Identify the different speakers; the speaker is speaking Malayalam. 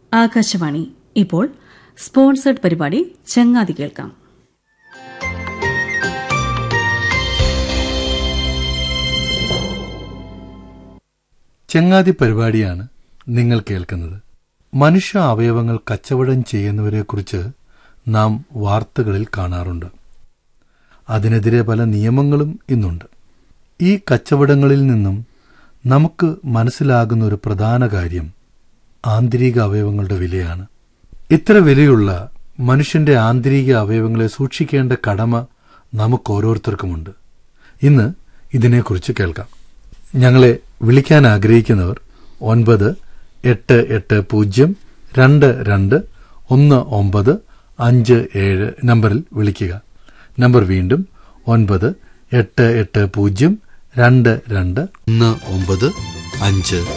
Speaker 1: ആകാശവാണി ഇപ്പോൾ സ്പോൺസേഡ് പരിപാടി ചങ്ങാതി കേൾക്കാം
Speaker 2: ചങ്ങാതി പരിപാടിയാണ് നിങ്ങൾ കേൾക്കുന്നത് മനുഷ്യ അവയവങ്ങൾ കച്ചവടം ചെയ്യുന്നവരെക്കുറിച്ച് നാം വാർത്തകളിൽ കാണാറുണ്ട് അതിനെതിരെ പല നിയമങ്ങളും ഇന്നുണ്ട് ഈ കച്ചവടങ്ങളിൽ നിന്നും നമുക്ക് മനസ്സിലാകുന്ന ഒരു പ്രധാന കാര്യം ആന്തരിക അവയവങ്ങളുടെ വിലയാണ് ഇത്ര വിലയുള്ള മനുഷ്യന്റെ ആന്തരിക അവയവങ്ങളെ സൂക്ഷിക്കേണ്ട കടമ നമുക്ക് ഓരോരുത്തർക്കുമുണ്ട് ഇന്ന് ഇതിനെക്കുറിച്ച് കേൾക്കാം ഞങ്ങളെ വിളിക്കാൻ ആഗ്രഹിക്കുന്നവർ ഒൻപത് എട്ട് എട്ട് പൂജ്യം രണ്ട് രണ്ട് ഒന്ന് ഒമ്പത് അഞ്ച് ഏഴ് നമ്പറിൽ വിളിക്കുക നമ്പർ വീണ്ടും ഒൻപത് എട്ട് എട്ട് പൂജ്യം രണ്ട് രണ്ട്
Speaker 3: ഒന്ന് ഒമ്പത് അഞ്ച്